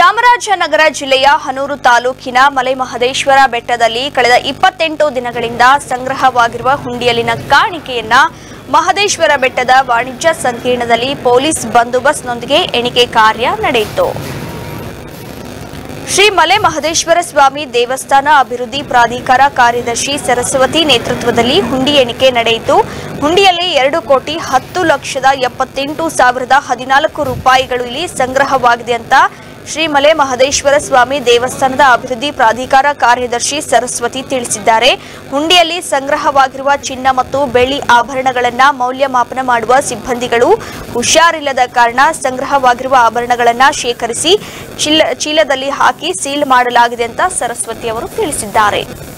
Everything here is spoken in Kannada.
ಚಾಮರಾಜನಗರ ಜಿಲ್ಲೆಯ ಹನೂರು ತಾಲೂಕಿನ ಮಲೆಮಹದೇಶ್ವರ ಬೆಟ್ಟದಲ್ಲಿ ಕಳೆದ ಇಪ್ಪತ್ತೆಂಟು ದಿನಗಳಿಂದ ಸಂಗ್ರಹವಾಗಿರುವ ಹುಂಡಿಯಲ್ಲಿನ ಕಾಣಿಕೆಯನ್ನ ಮಹದೇಶ್ವರ ಬೆಟ್ಟದ ವಾಣಿಜ್ಯ ಸಂಕೀರ್ಣದಲ್ಲಿ ಪೊಲೀಸ್ ಬಂದೋಬಸ್ತ್ನೊಂದಿಗೆ ಎಣಿಕೆ ಕಾರ್ಯ ನಡೆಯಿತು ಶ್ರೀ ಮಲೆ ಮಹದೇಶ್ವರ ಸ್ವಾಮಿ ದೇವಸ್ಥಾನ ಅಭಿವೃದ್ಧಿ ಪ್ರಾಧಿಕಾರ ಕಾರ್ಯದರ್ಶಿ ಸರಸ್ವತಿ ನೇತೃತ್ವದಲ್ಲಿ ಹುಂಡಿ ಎಣಿಕೆ ನಡೆಯಿತು ಹುಂಡಿಯಲ್ಲಿ ಎರಡು ಕೋಟಿ ಹತ್ತು ಲಕ್ಷದ ಎಪ್ಪತ್ತೆಂಟು ಸಾವಿರದ ಹದಿನಾಲ್ಕು ರೂಪಾಯಿಗಳು ಇಲ್ಲಿ ಸಂಗ್ರಹವಾಗಿದೆ ಅಂತ ಶ್ರೀ ಮಲೆ ಮಹದೇಶ್ವರ ಸ್ವಾಮಿ ದೇವಸ್ಥಾನದ ಅಭಿವೃದ್ಧಿ ಪ್ರಾಧಿಕಾರ ಕಾರ್ಯದರ್ಶಿ ಸರಸ್ವತಿ ತಿಳಿಸಿದ್ದಾರೆ ಹುಂಡಿಯಲ್ಲಿ ಸಂಗ್ರಹವಾಗಿರುವ ಚಿನ್ನ ಮತ್ತು ಬೆಳ್ಳಿ ಆಭರಣಗಳನ್ನ ಮೌಲ್ಯಮಾಪನ ಮಾಡುವ ಸಿಬ್ಬಂದಿಗಳು ಹುಷಾರಿಲ್ಲದ ಕಾರಣ ಸಂಗ್ರಹವಾಗಿರುವ ಆಭರಣಗಳನ್ನ ಶೇಖರಿಸಿ ಚೀಲ ಚೀಲದಲ್ಲಿ ಹಾಕಿ ಸೀಲ್ ಮಾಡಲಾಗಿದೆ ಅಂತ ಸರಸ್ವತಿ ಅವರು ತಿಳಿಸಿದ್ದಾರೆ